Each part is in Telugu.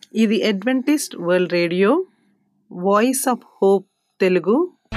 ఇది Adventist world radio voice of hope Telugu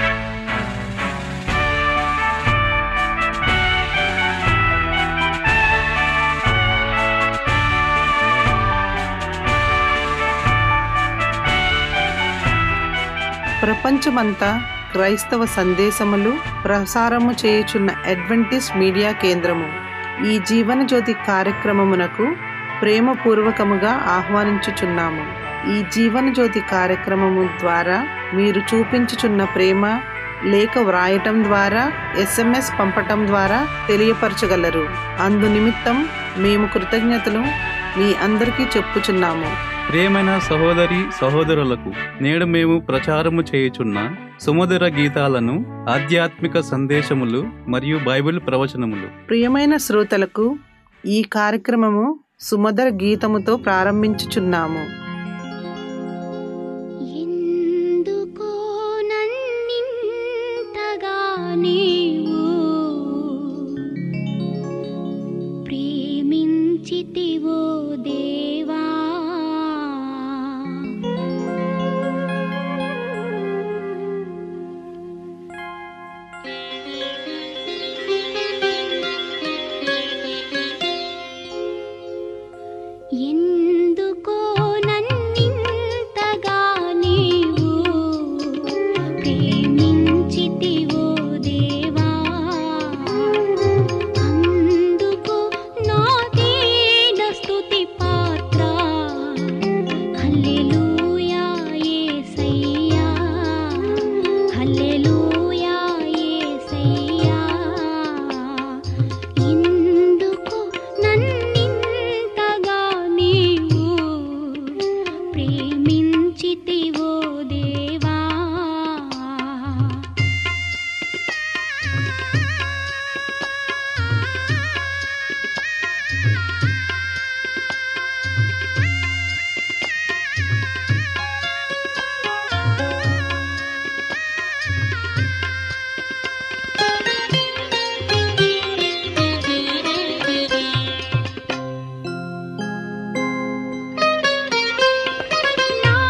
ప్రపంచమంతా క్రైస్తవ సందేశములు ప్రసారము చేయుచున్న అడ్వెంటిస్ట్ మీడియా కేంద్రము ఈ జీవన జ్యోతి కార్యక్రమమునకు ప్రేమపూర్వకముగా ఆహ్వానించుచున్నాము ఈ జీవన జ్యోతి కార్యక్రమము ద్వారా మీరు చూపించుచున్న ప్రేమ లేఖ వ్రాయటం ద్వారా ఎస్ఎంఎస్ పంపటం ద్వారా తెలియపరచగలరు అందు నిమిత్తం మేము కృతజ్ఞతలు మీ అందరికీ చెప్పుచున్నాము ప్రియమైన సహోదరి సహోదరులకు నేడు మేము ప్రచారము చేయుచున్న సుమధుర గీతాలను ఆధ్యాత్మిక సందేశములు మరియు బైబిల్ ప్రవచనములు ప్రియమైన శ్రోతలకు ఈ కార్యక్రమము సుమధుర గీతముతో ప్రారంభించుచున్నాము ఎందుకో నన్నింతగా నీవు ప్రేమించితివో దేవా ఎందుకో నన్నింతగా నీవు ప్రేమించితివో దేవా అందుకు నా దీన స్తుతి పాత్ర హల్లెలూయా యేసయ్యా హల్లెలూయా యేసయ్యా ఎందుకు నన్నింతగా నీవు ప్రేమించితివో దేవా నా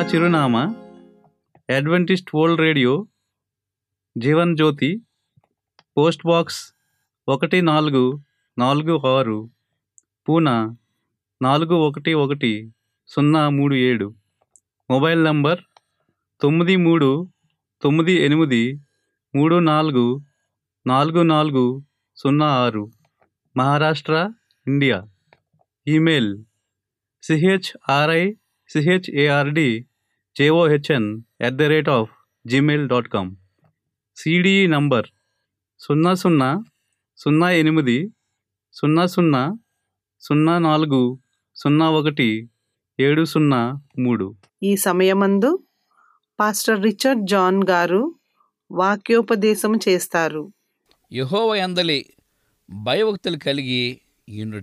చిరునామా Adventist world radio Jeevan Jyothi post box ఒకటి నాలుగు నాలుగు ఆరు పూనా నాలుగు ఒకటి ఒకటి సున్నా మూడు ఏడు మొబైల్ నంబర్ తొమ్మిది మూడు తొమ్మిది ఎనిమిది మూడు నాలుగు నాలుగు నాలుగు సున్నా ఆరు Maharashtra India email C H R I C H A R D J O H N at the rate of Gmail dot com C D E number సున్నా సున్నా సున్నా ఎనిమిది సున్నా సున్నా సున్నా నాలుగు సున్నా ఒకటి ఏడు సున్నా మూడు ఈ సమయమందు పాస్టర్ రిచర్డ్ జాన్ గారు వాక్యోపదేశం చేస్తారు యహోవ యందలి భయభక్తులు కలిగి ఉండుట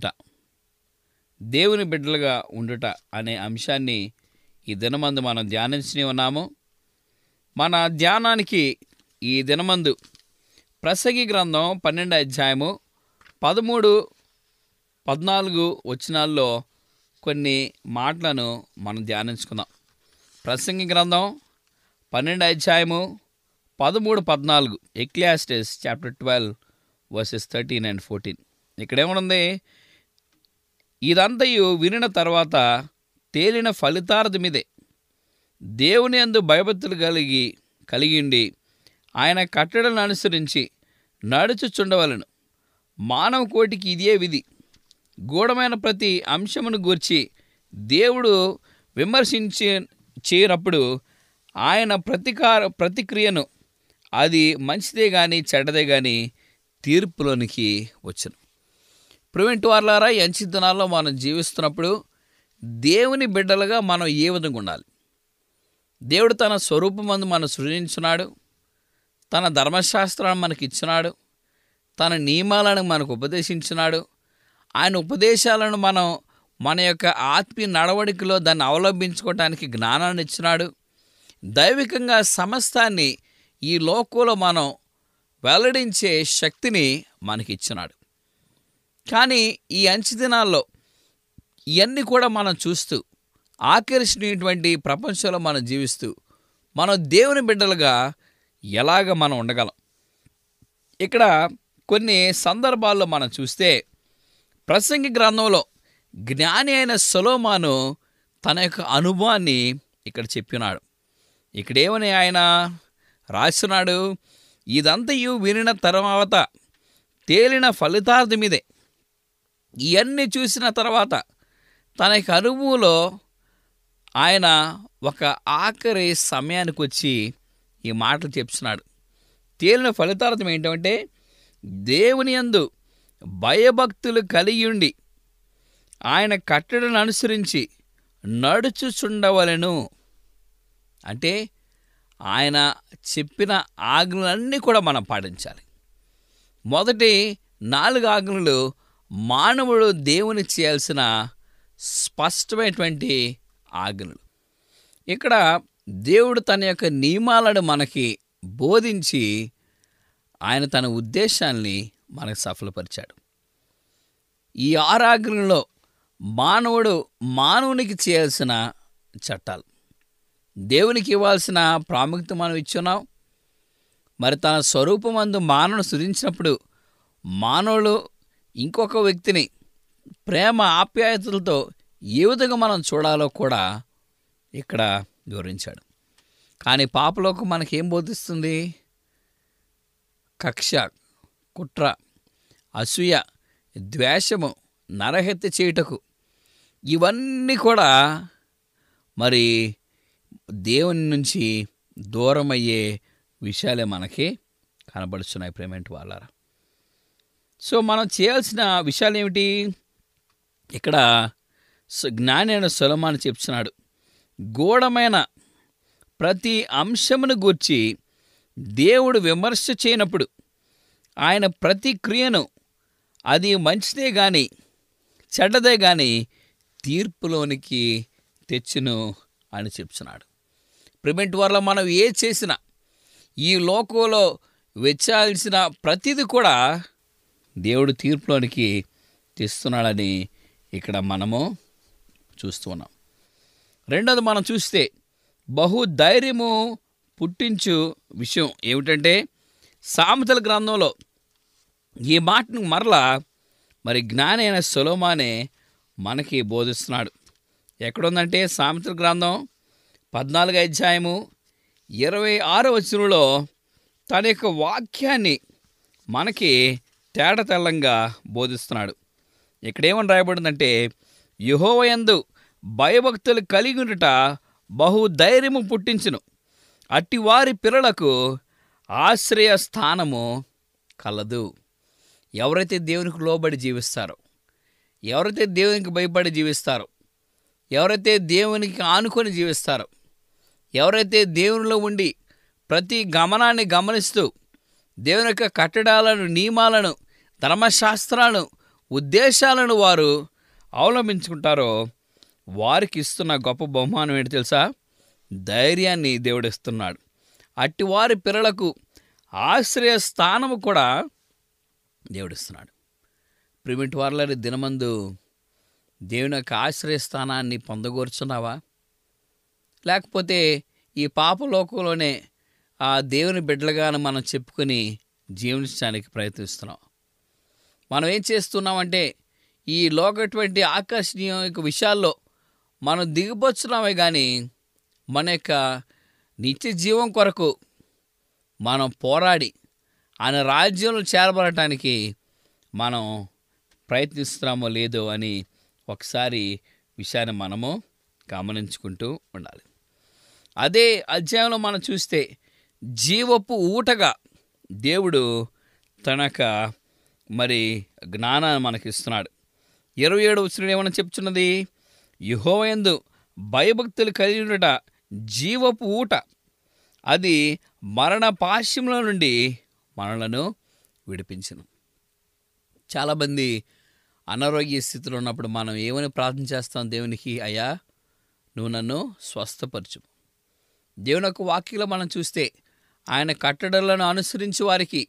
దేవుని బిడ్డలుగా ఉండుట అనే అంశాన్ని ఈ దినమందు మనం ధ్యానించి ఉన్నాము మన ధ్యానానికి ఈ దినమందు ప్రసంగి గ్రంథం పన్నెండు అధ్యాయము పదమూడు పద్నాలుగు వచనాల్లో కొన్ని మాటలను మనం ధ్యానించుకుందాం ప్రసంగి గ్రంథం పన్నెండు అధ్యాయము పదమూడు పద్నాలుగు Ecclesiastes chapter twelve verses thirteen and fourteen ఇక్కడేమనుంది ఇదంతయు వినిన తర్వాత తేలిన ఫలితార్థమిదే దేవుని అందు భయభక్తులు కలిగి కలిగిండి ఆయన కట్టడలను అనుసరించి నడుచుచుండవలను మానవ కోటికి ఇదే విధి గూఢమైన ప్రతి అంశమును గూర్చి దేవుడు విమర్శించి చేయనప్పుడు ఆయన ప్రతికార ప్రతిక్రియను అది మంచిదే కానీ చెడ్డదే కానీ తీర్పులోనికి వచ్చును ప్రివెంట్ వార్లారా ఈ అంచి దినాల్లో మనం జీవిస్తున్నప్పుడు దేవుని బిడ్డలుగా మనం ఏ విధంగా ఉండాలి దేవుడు తన స్వరూపమందు మనం సృజించున్నాడు తన ధర్మశాస్త్రాన్ని మనకి ఇచ్చినాడు తన నియమాలను మనకు ఉపదేశించినాడు ఆయన ఉపదేశాలను మనం మన యొక్క ఆత్మీయ నడవడికలో దాన్ని అవలంబించుకోవటానికి జ్ఞానాన్ని ఇచ్చినాడు దైవికంగా సమస్తాన్ని ఈ లోకంలో మనం వెల్లడించే శక్తిని మనకి ఇచ్చినాడు కానీ ఈ అంచు దినాల్లో ఇవన్నీ కూడా మనం చూస్తూ ఆకర్షణీయటువంటి ప్రపంచంలో మనం జీవిస్తూ మనం దేవుని బిడ్డలుగా ఎలాగ మనం ఉండగలం ఇక్కడ కొన్ని సందర్భాల్లో మనం చూస్తే ప్రసంగి గ్రంథంలో జ్ఞాని అయిన సొలోమాను తన యొక్క అనుభవాన్ని ఇక్కడ చెప్పినాడు ఇక్కడేమని ఆయన రాస్తున్నాడు ఇదంతయు వినిన తర్వాత తేలిన ఫలితార్థమిదే ఇవన్నీ చూసిన తర్వాత తన యొక్క అనుభవంలో ఆయన ఒక ఆఖరి సమయానికి వచ్చి ఈ మాటలు చెప్తున్నాడు తేలిన ఫలితార్థం ఏంటంటే దేవుని యందు భయభక్తులు కలిగి ఉండి ఆయన కట్టడను అనుసరించి నడుచుచుండవలెను అంటే ఆయన చెప్పిన ఆజ్ఞలన్నీ కూడా మనం పాటించాలి మొదటి నాలుగు ఆజ్ఞలు మానవుడు దేవుని చేయాల్సిన స్పష్టమైనటువంటి ఆజ్ఞలు ఇక్కడ దేవుడు తన యొక్క నియమాలను మనకి బోధించి ఆయన తన ఉద్దేశాన్ని మనకు సఫలపరిచాడు ఈ ఆరాగ్రంలో మానవుడు మానవునికి చేయాల్సిన చట్టాలు దేవునికి ఇవ్వాల్సిన ప్రాముఖ్యత మనం ఇచ్చున్నాం మరి తన స్వరూపమందు మానవుడు సృజించినప్పుడు మానవుడు ఇంకొక వ్యక్తిని ప్రేమ ఆప్యాయతలతో ఏ విధంగా మనం చూడాలో కూడా ఇక్కడ వివరించాడు కానీ పాపలోకం మనకేం బోధిస్తుంది కక్ష కుట్ర అసూయ ద్వేషము నరహత్య చేయుటకు ఇవన్నీ కూడా మరి దేవుని నుంచి దూరం అయ్యే విషయాలే మనకి కనబడుతున్నాయి ప్రేమేంటి వాళ్ళారా సో మనం చేయాల్సిన విషయాలు ఏమిటి ఇక్కడ స- జ్ఞాని అయిన సులమాని చెప్తున్నాడు గూఢమైన ప్రతి అంశమును గూర్చి దేవుడు విమర్శ చేయనప్పుడు ఆయన ప్రతి క్రియను అది మంచిదే కానీ చెడ్డదే కానీ తీర్పులోనికి తెచ్చును అని చెప్తున్నాడు ప్రిమెంట్ వల్ల మనం ఏ చేసినా ఈ లోకంలో వెచ్చాల్సిన ప్రతిది కూడా దేవుడు తీర్పులోనికి తెస్తున్నాడని ఇక్కడ మనము చూస్తూ ఉన్నాం రెండోది మనం చూస్తే బహు ధైర్యము పుట్టించు విషయం ఏమిటంటే సామెతల గ్రంథంలో ఈ మాటను మరలా మరి జ్ఞాని అయిన సొలోమానే మనకి బోధిస్తున్నాడు ఎక్కడుందంటే సామెతల గ్రంథం పద్నాలుగు అధ్యాయము ఇరవై ఆరో వచనంలో తన యొక్క వాక్యాన్ని మనకి తేట తెల్లంగా బోధిస్తున్నాడు ఇక్కడేమని రాయబడిందంటే యుహోవయందు భయభక్తులు కలిగి ఉండుట బహు ధైర్యము పుట్టించును అట్టి వారి పిల్లలకు ఆశ్రయ స్థానము కలదు ఎవరైతే దేవునికి లోబడి జీవిస్తారో ఎవరైతే దేవునికి భయపడి జీవిస్తారో ఎవరైతే దేవునికి ఆనుకొని జీవిస్తారో ఎవరైతే దేవునిలో ఉండి ప్రతి గమనాన్ని గమనిస్తూ దేవుని యొక్క కట్టడాలను నియమాలను ధర్మశాస్త్రాలను ఉద్దేశాలను వారు అవలంబించుకుంటారో వారికి ఇస్తున్న గొప్ప బహుమానం ఏంటి తెలుసా ధైర్యాన్ని దేవుడిస్తున్నాడు అట్టి వారి పిల్లలకు ఆశ్రయ స్థానము కూడా దేవుడిస్తున్నాడు ప్రిమిట్ వార్లరి దినమందు దేవుని యొక్క ఆశ్రయ స్థానాన్ని పొందగోరుచున్నావా లేకపోతే ఈ పాపలోకంలోనే ఆ దేవుని బిడ్డలుగాను మనం చెప్పుకొని జీవించడానికి ప్రయత్నిస్తున్నాం మనం ఏం చేస్తున్నామంటే ఈ లోకటువంటి ఆకర్షణీయ యొక్క విషయాల్లో మనం దిగిపోతున్నామే కానీ మన యొక్క నిత్య జీవం కొరకు మనం పోరాడి ఆయన రాజ్యంలో చేరబడటానికి మనం ప్రయత్నిస్తున్నామో లేదో అని ఒకసారి విషయాన్ని మనము గమనించుకుంటూ ఉండాలి అదే అధ్యాయంలో మనం చూస్తే జీవపు ఊటగా దేవుడు తనక మరి జ్ఞానాన్ని మనకిస్తున్నాడు ఇరవై ఏడు వచ్చిన ఏమన్నా చెప్తున్నది యుహోవయందు భయభక్తులు కలిగి ఉండట జీవపు ఊట అది మరణ పాశ్యంలో నుండి మనలను విడిపించను చాలామంది అనారోగ్య స్థితిలో ఉన్నప్పుడు మనం ఏమని ప్రార్థన చేస్తాం దేవునికి అయ్యా నువ్వు నన్ను స్వస్థపరచు దేవుని యొక్క వాక్యంలో మనం చూస్తే ఆయన కట్టడలను అనుసరించి వారికి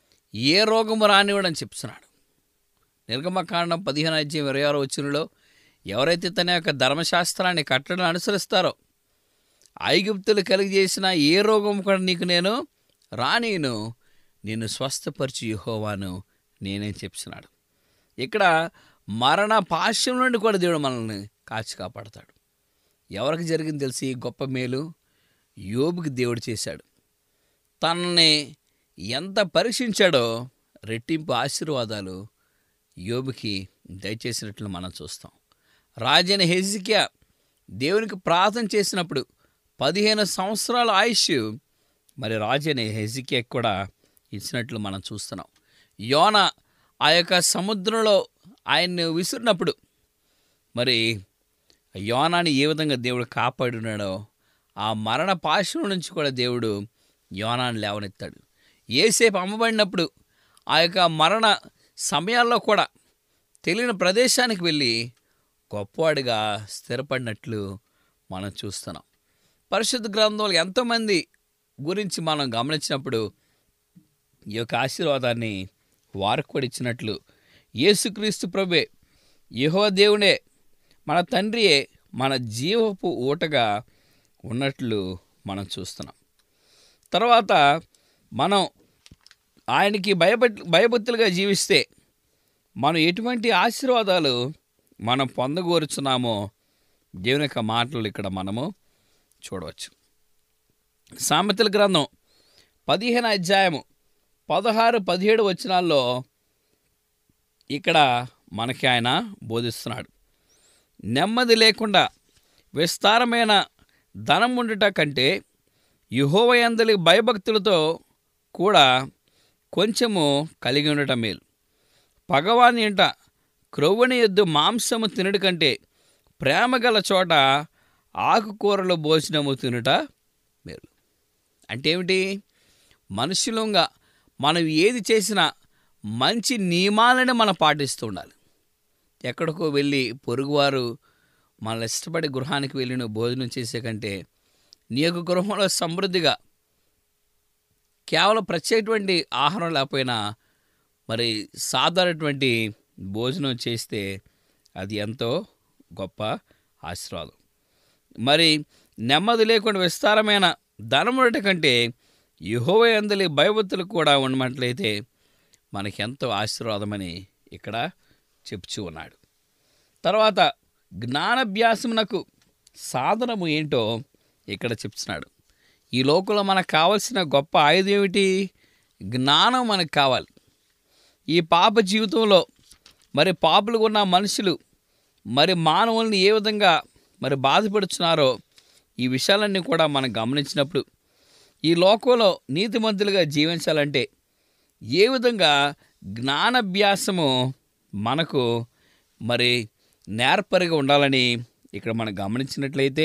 ఏ రోగము రానివ్వడని చెప్తున్నాడు నిర్గమకాండం పదిహేను అధ్యాయం ఇరవై ఆరో వచ్చినలో ఎవరైతే తన యొక్క ధర్మశాస్త్రాన్ని కట్టడలను అనుసరిస్తారో ఐగుప్తులు కలిగజేసిన ఏ రోగం కూడా నీకు నేను రానీను నిన్ను స్వస్థపరిచి యెహోవాను నేనే చెప్తున్నాడు ఇక్కడ మరణ పాశ్యం నుండి కూడా దేవుడు మనల్ని కాచి కాపాడతాడు ఎవరికి జరిగింది తెలిసి ఈ గొప్ప మేలు యోబుకి దేవుడు చేశాడు తనని ఎంత పరీక్షించాడో రెట్టింపు ఆశీర్వాదాలు యోబుకి దయచేసినట్లు మనం చూస్తాం రాజైన హెజికియా దేవునికి ప్రార్థన చేసినప్పుడు పదిహేను సంవత్సరాల ఆయుష్ మరి రాజైన హెజికియాకి కూడా ఇచ్చినట్లు మనం చూస్తున్నాం యోన ఆ యొక్క సముద్రంలో ఆయన్ని విసిరినప్పుడు మరి యోనాని ఏ విధంగా దేవుడు కాపాడున్నాడో ఆ మరణ పాశం నుంచి కూడా దేవుడు యోనాన్ని లేవనెత్తాడు ఏసేపు అమ్మబడినప్పుడు ఆ యొక్క మరణ సమయాల్లో కూడా తెలియని ప్రదేశానికి వెళ్ళి గొప్పవాడిగా స్థిరపడినట్లు మనం చూస్తున్నాం పరిశుద్ధ గ్రంథంలో ఎంతోమంది గురించి మనం గమనించినప్పుడు ఈ యొక్క ఆశీర్వాదాన్ని వారికి కూడా ఇచ్చినట్లు యేసుక్రీస్తు ప్రభే యహో దేవుడే మన తండ్రియే మన జీవపు ఊటగా ఉన్నట్లు మనం చూస్తున్నాం తర్వాత మనం ఆయనకి భయపట్ భయభక్తులుగా జీవిస్తే మనం ఎటువంటి ఆశీర్వాదాలు మనం పొందగోరుచున్నామో దేవుని యొక్క మాటలు ఇక్కడ మనము చూడవచ్చు సామెతల గ్రంథం పదిహేను అధ్యాయము పదహారు పదిహేడు వచనాల్లో ఇక్కడ మనకి ఆయన బోధిస్తున్నాడు నెమ్మది లేకుండా విస్తారమైన ధనం ఉండుట కంటే యుహోవయందలి భయభక్తులతో కూడా కొంచెము కలిగి ఉండటం మేలు పగవాని ఇంట క్రొవ్వని ఎద్దు మాంసము తినడు కంటే ప్రేమ గల చోట ఆకుకూరలు భోజనము తినుట మేలు అంటే ఏమిటి మనుషులంగా మనం ఏది చేసినా మంచి నియమాలను మనం పాటిస్తూ ఉండాలి ఎక్కడికో వెళ్ళి పొరుగువారు మన ఇష్టపడి గృహానికి వెళ్ళి నువ్వు భోజనం చేసే కంటే నీ యొక్క గృహంలో సమృద్ధిగా కేవలం ప్రత్యేకటువంటి ఆహారం లేకపోయినా మరి సాధారణటువంటి భోజనం చేస్తే అది ఎంతో గొప్ప ఆశీర్వాదం మరి నెమ్మది లేకుండా విస్తారమైన ధనముడట కంటే యహోవ అందలి భయభక్తులు కూడా ఉన్నట్లయితే మనకెంతో ఆశీర్వాదమని ఇక్కడ చెప్చూ ఉన్నాడు తర్వాత జ్ఞానాభ్యాసమునకు సాధనము ఏంటో ఇక్కడ చెప్తున్నాడు ఈ లోకంలో మనకు కావలసిన గొప్ప ఆయుధం ఏమిటి జ్ఞానం మనకు కావాలి ఈ పాప జీవితంలో మరి పాపులు ఉన్న మనుషులు మరి మానవుల్ని ఏ విధంగా మరి బాధపడుతున్నారో ఈ విషయాలన్నీ కూడా మనం గమనించినప్పుడు ఈ లోకంలో నీతిమంతులుగా జీవించాలంటే ఏ విధంగా జ్ఞానాభ్యాసము మనకు మరి నేర్పరిగా ఉండాలని ఇక్కడ మనం గమనించినట్లయితే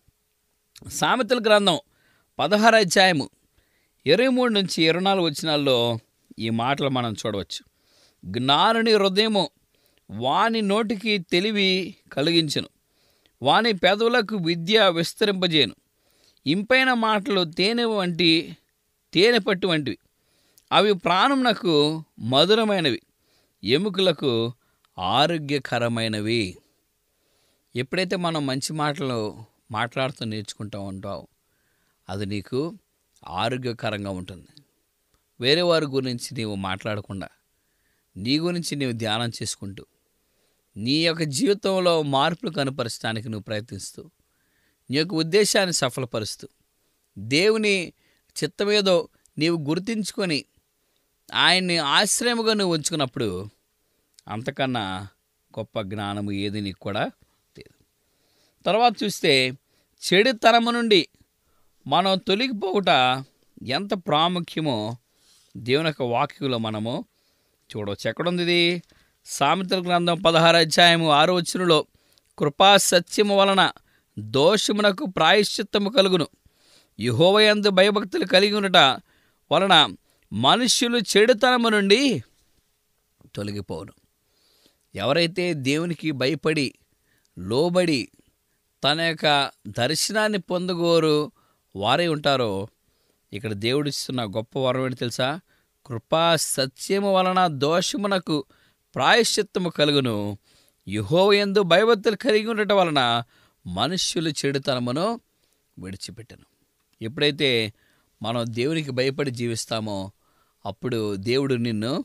సామెతల గ్రంథం పదహారు అధ్యాయము ఇరవై మూడు నుంచి ఇరవై నాలుగు వచ్చినాల్లో ఈ మాటలు మనం చూడవచ్చు జ్ఞానుని హృదయము వాని నోటికి తెలివి కలిగించును వాని పెదవులకు విద్య విస్తరింపజేయను ఇంపైన మాటలు తేనె వంటి తేనె పట్టు వంటివి అవి ప్రాణమునకు మధురమైనవి ఎముకలకు ఆరోగ్యకరమైనవి ఎప్పుడైతే మనం మంచి మాటలు మాట్లాడుతూ నేర్చుకుంటూ ఉంటావు అది నీకు ఆరోగ్యకరంగా ఉంటుంది వేరే వారి గురించి నీవు మాట్లాడకుండా నీ గురించి నీవు ధ్యానం చేసుకుంటూ నీ యొక్క జీవితంలో మార్పులు కనపరచడానికి నువ్వు ప్రయత్నిస్తూ నీ యొక్క ఉద్దేశాన్ని సఫలపరుస్తూ దేవుని చిత్తమేదో నీవు గుర్తించుకొని ఆయన్ని ఆశ్రయముగా నువ్వు ఉంచుకున్నప్పుడు అంతకన్నా గొప్ప జ్ఞానము ఏది నీకు కూడా లేదు తర్వాత చూస్తే చెడుతనము నుండి మనం తొలగిపోవుట ఎంత ప్రాముఖ్యమో దేవుని యొక్క వాక్యంలో మనము చూడవచ్చు ఎక్కడుంది ఇది సామెతల గ్రంథం పదహారు అధ్యాయము ఆరో వచ్చునులో కృపా సత్యము వలన దోషమునకు ప్రాయశ్చిత్తము కలుగును యహోవయందు భయభక్తులు కలిగి ఉండట వలన మనుష్యులు చెడుతనము నుండి తొలగిపోవును ఎవరైతే దేవునికి భయపడి లోబడి తన యొక్క దర్శనాన్ని పొందగోరు వారే ఉంటారో ఇక్కడ దేవుడిస్తున్న గొప్ప వరం ఏంటి తెలుసా కృపా సత్యము వలన దోషమునకు ప్రాయశ్చిత్తము కలుగును యుహోయందు భయభక్తులు కలిగి ఉండటం వలన మనుష్యులు చెడుతనమును విడిచిపెట్టను ఎప్పుడైతే మనం దేవునికి భయపడి జీవిస్తామో అప్పుడు దేవుడు నిన్ను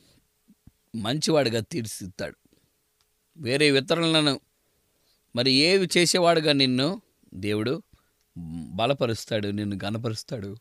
మంచివాడిగా తీర్చిదిద్దుతాడు వేరే ఇతరులను మరి ఏవి చేసేవాడుగా నిన్ను దేవుడు బలపరుస్తాడు నిన్ను గనపరుస్తాడు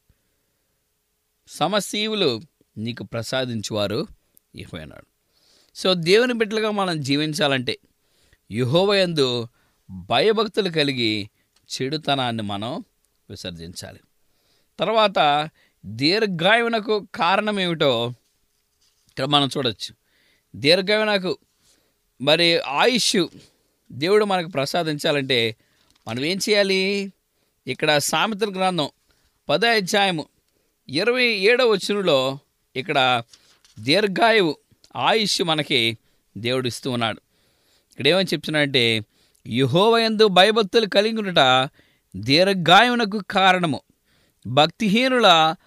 సమస్యవులు నీకు ప్రసాదించువారు ఇహోయనాడు సో దేవుని బిడ్డలుగా మనం జీవించాలంటే యుహోవయందు భయభక్తులు కలిగి చెడుతనాన్ని మనం విసర్జించాలి తర్వాత దీర్ఘాయునకు కారణం ఏమిటో ఇక్కడ మనం చూడొచ్చు దీర్ఘాయునకు మరి ఆయుష్ దేవుడు మనకు ప్రసాదించాలంటే మనం ఏం చేయాలి ఇక్కడ సామెతల గ్రంథం పద అధ్యాయము ఇరవై ఏడవ వచనంలో ఇక్కడ దీర్ఘాయువు ఆయుష్ మనకి దేవుడు ఇస్తూ ఉన్నాడు ఇక్కడ ఏమని చెప్తున్నాడంటే యుహోవయందు భయభక్తులు కలిగి ఉండట దీర్ఘాయునకు కారణము భక్తిహీనుల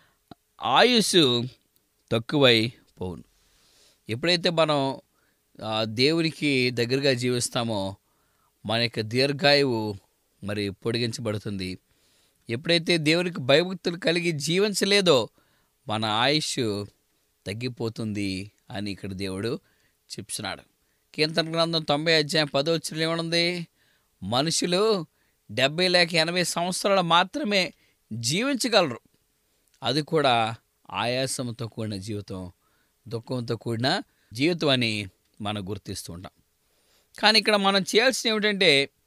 ఆయుష్ తక్కువై పోవును ఎప్పుడైతే మనం ఆ, దేవునికి దగ్గరగా జీవిస్తామో మన యొక్క దీర్ఘాయువు మరి పొడిగించబడుతుంది ఎప్పుడైతే దేవునికి భయభక్తులు కలిగి జీవించలేదో మన ఆయుష్ తగ్గిపోతుంది అని ఇక్కడ దేవుడు చెప్తున్నాడు కీర్తన గ్రంథం తొంభై అధ్యాయం పదో వచ్చిన ఏమనుంది మనుషులు డెబ్బై లేక ఎనభై సంవత్సరాలు మాత్రమే జీవించగలరు అది కూడా ఆయాసంతో కూడిన జీవితం దుఃఖంతో కూడిన జీవితం అని మనం గుర్తిస్తూ ఉంటాం కానీ ఇక్కడ మనం చేయాల్సింది ఏమిటంటే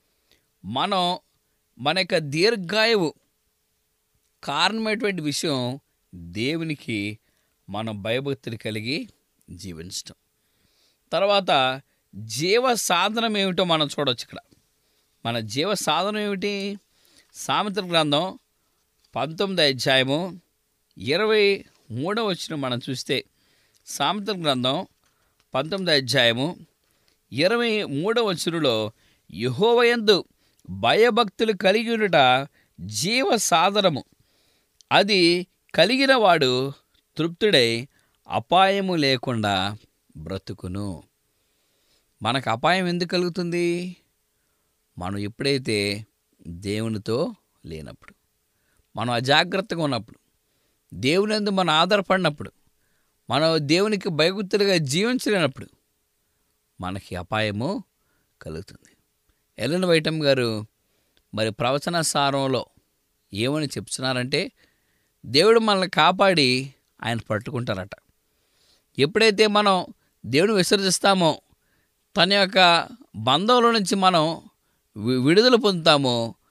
మనం మన యొక్క దీర్ఘాయువు కారణమైనటువంటి విషయం దేవునికి మనం భయభక్తులు కలిగి జీవించటం తర్వాత జీవ సాధనం ఏమిటో మనం చూడవచ్చు ఇక్కడ మన జీవ సాధనం ఏమిటి సామెతల గ్రంథం పంతొమ్మిది అధ్యాయము ఇరవై మూడవ వచ్చిన మనం చూస్తే సామెతల గ్రంథం పంతొమ్మిది అధ్యాయము ఇరవై మూడవ వచనంలో యహోవయందు భయభక్తులు కలిగి ఉండుట జీవ సాధనము అది కలిగిన వాడు తృప్తుడై అపాయము లేకుండా బ్రతుకును మనకు అపాయం ఎందుకు కలుగుతుంది మనం ఎప్పుడైతే దేవునితో లేనప్పుడు మనం అజాగ్రత్తగా ఉన్నప్పుడు దేవుని యందు మనం ఆధారపడినప్పుడు మనం దేవునికి భయగుర్తులుగా జీవించలేనప్పుడు మనకి అపాయము కలుగుతుంది ఎలన్ వైటమ్ గారు మరి ప్రవచన సారంలో ఏమని చెప్తున్నారంటే దేవుడు మనల్ని కాపాడి ఆయన పట్టుకుంటారట ఎప్పుడైతే మనం దేవుని విసర్జిస్తామో తన యొక్క బంధంలో నుంచి మనం వి- విడుదల పొందుతామో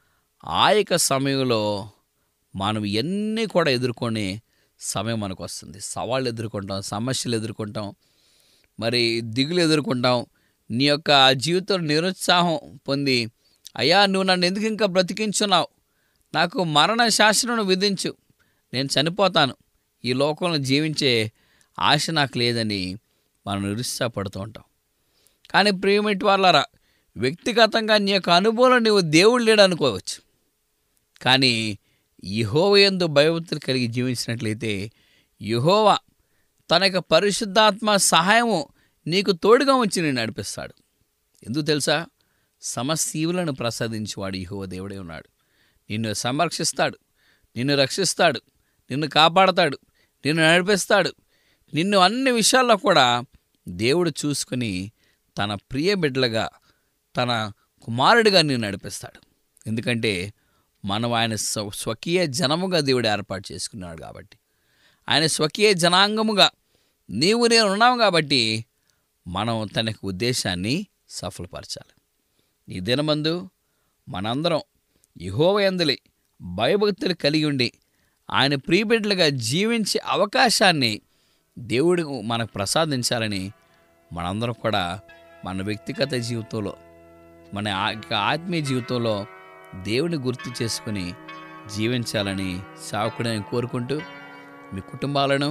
ఆ యొక్క సమయంలో మనం ఎన్ని కూడా ఎదుర్కొనే సమయం మనకు వస్తుంది సవాళ్ళు ఎదుర్కొంటాం సమస్యలు ఎదుర్కొంటాం మరి దిగులు ఎదుర్కొంటాం నీ యొక్క జీవితంలో నిరుత్సాహం పొంది అయ్యా నువ్వు నన్ను ఎందుకు ఇంకా బ్రతికించున్నావు నాకు మరణ శాసనం విధించు నేను చనిపోతాను ఈ లోకంలో జీవించే ఆశ నాకు లేదని మనం నిరుత్సాహపడుతూ ఉంటాం కానీ ప్రియమటి వాళ్ళరా వ్యక్తిగతంగా నీ యొక్క అనుభవంలో నీవు దేవుడు లేడు అనుకోవచ్చు కానీ యహోవయందు భయభక్తులు కలిగి జీవించినట్లయితే యహోవా తన యొక్క పరిశుద్ధాత్మ సహాయము నీకు తోడుగా ఉంచి నేను నడిపిస్తాడు ఎందుకు తెలుసా సమస్తీవులను ప్రసాదించేవాడు యహోవ దేవుడే ఉన్నాడు నిన్ను సంరక్షిస్తాడు నిన్ను రక్షిస్తాడు నిన్ను కాపాడతాడు నిన్ను నడిపిస్తాడు నిన్ను అన్ని విషయాల్లో కూడా దేవుడు చూసుకుని తన ప్రియ బిడ్డలుగా తన కుమారుడిగా నిన్ను నడిపిస్తాడు ఎందుకంటే మనం ఆయన స్వ- స్వకీయ జనముగా దేవుడు ఏర్పాటు చేసుకున్నాడు కాబట్టి ఆయన స్వకీయ జనాంగముగా నీవు నేను ఉన్నావు కాబట్టి మనం తన యొక్క ఉద్దేశాన్ని సఫలపరచాలి ఈ దినమందు మనందరం యహోవయందులి భయభక్తులు కలిగి ఉండి ఆయన ప్రియబిడ్డలుగా జీవించే అవకాశాన్ని దేవుడు మనకు ప్రసాదించాలని మనందరం కూడా మన వ్యక్తిగత జీవితంలో మన ఆ- యొక్క ఆత్మీయ జీవితంలో దేవుని గుర్తు చేసుకుని జీవించాలని సాకుడని కోరుకుంటూ మీ కుటుంబాలను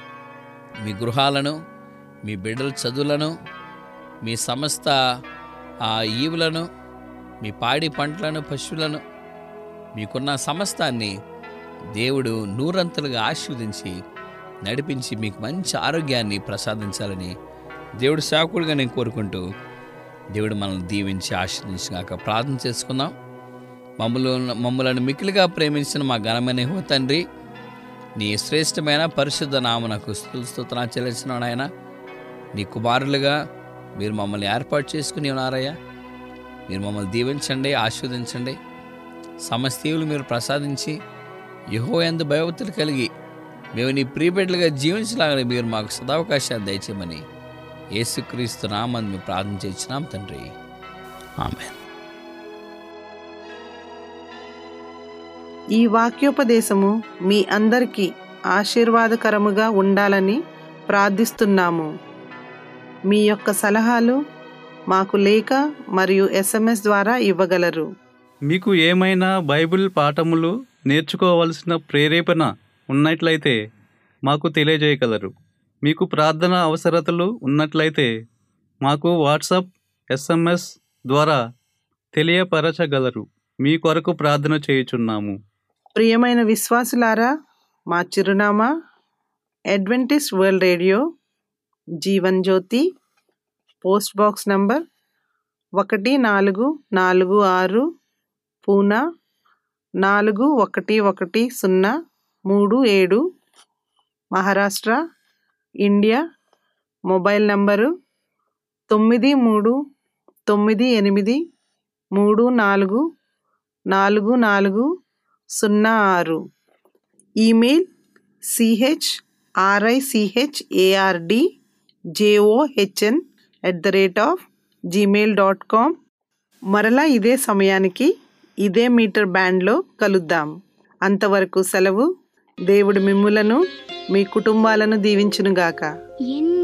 మీ గృహాలను మీ బిడ్డల చదువులను మీ సమస్త ఆ ఈవులను మీ పాడి పంటలను పశువులను మీకున్న సమస్తాన్ని దేవుడు నూరంతలుగా ఆశీర్వదించి నడిపించి మీకు మంచి ఆరోగ్యాన్ని ప్రసాదించాలని దేవుడు సేవకుడిగా నేను కోరుకుంటూ దేవుడు మనల్ని దీవించి ఆశీర్వదించినాక ప్రార్థన చేసుకుందాం మమ్మల్ని మమ్మలను మిక్కిలిగా ప్రేమించిన మా ఘనమైన హో తండ్రి నీ శ్రేష్టమైన పరిశుద్ధ నామనకు స్తుతులు చెల్లించిన నాయన నీ కుమారులుగా మీరు మమ్మల్ని ఏర్పాటు చేసుకుని ఉన్నారయ్యా మీరు మమ్మల్ని దీవించండి ఆస్వాదించండి సమస్తీవులు మీరు ప్రసాదించి యహో ఎందు భయభక్తులు కలిగి మేము నీ ప్రియబిడ్డలుగా జీవించలాగని మీరు మాకు సదావకాశాన్ని దయచేయమని యేసుక్రీస్తు నామని మేము ప్రార్థన చేయించినాం తండ్రి ఆమె ఈ వాక్యోపదేశము మీ అందరికీ ఆశీర్వాదకరముగా ఉండాలని ప్రార్థిస్తున్నాము మీ యొక్క సలహాలు మాకు లేఖ మరియు ఎస్ఎంఎస్ ద్వారా ఇవ్వగలరు మీకు ఏమైనా బైబిల్ పాఠములు నేర్చుకోవలసిన ప్రేరేపణ ఉన్నట్లయితే మాకు తెలియజేయగలరు మీకు ప్రార్థన అవసరతలు ఉన్నట్లయితే మాకు వాట్సాప్ ఎస్ఎంఎస్ ద్వారా తెలియపరచగలరు మీ కొరకు ప్రార్థన చేయుచున్నాము ప్రియమైన విశ్వాసులారా మా చిరునామా Adventist world radio Jeevan Jyothi post box number ఒకటి నాలుగు నాలుగు ఆరు పూనా నాలుగు ఒకటి ఒకటి సున్నా మూడు ఏడు మహారాష్ట్ర ఇండియా మొబైల్ నంబరు తొమ్మిది మూడు తొమ్మిది ఎనిమిది మూడు నాలుగు నాలుగు నాలుగు సున్నా ఆరు email C H R I C H A R D J O H N at the rate of Gmail dot com మరలా ఇదే సమయానికి ఇదే మీటర్ బ్యాండ్లో కలుద్దాం అంతవరకు సెలవు దేవుడు మిమ్ములను మీ కుటుంబాలను దీవించునుగాక ఎన్ని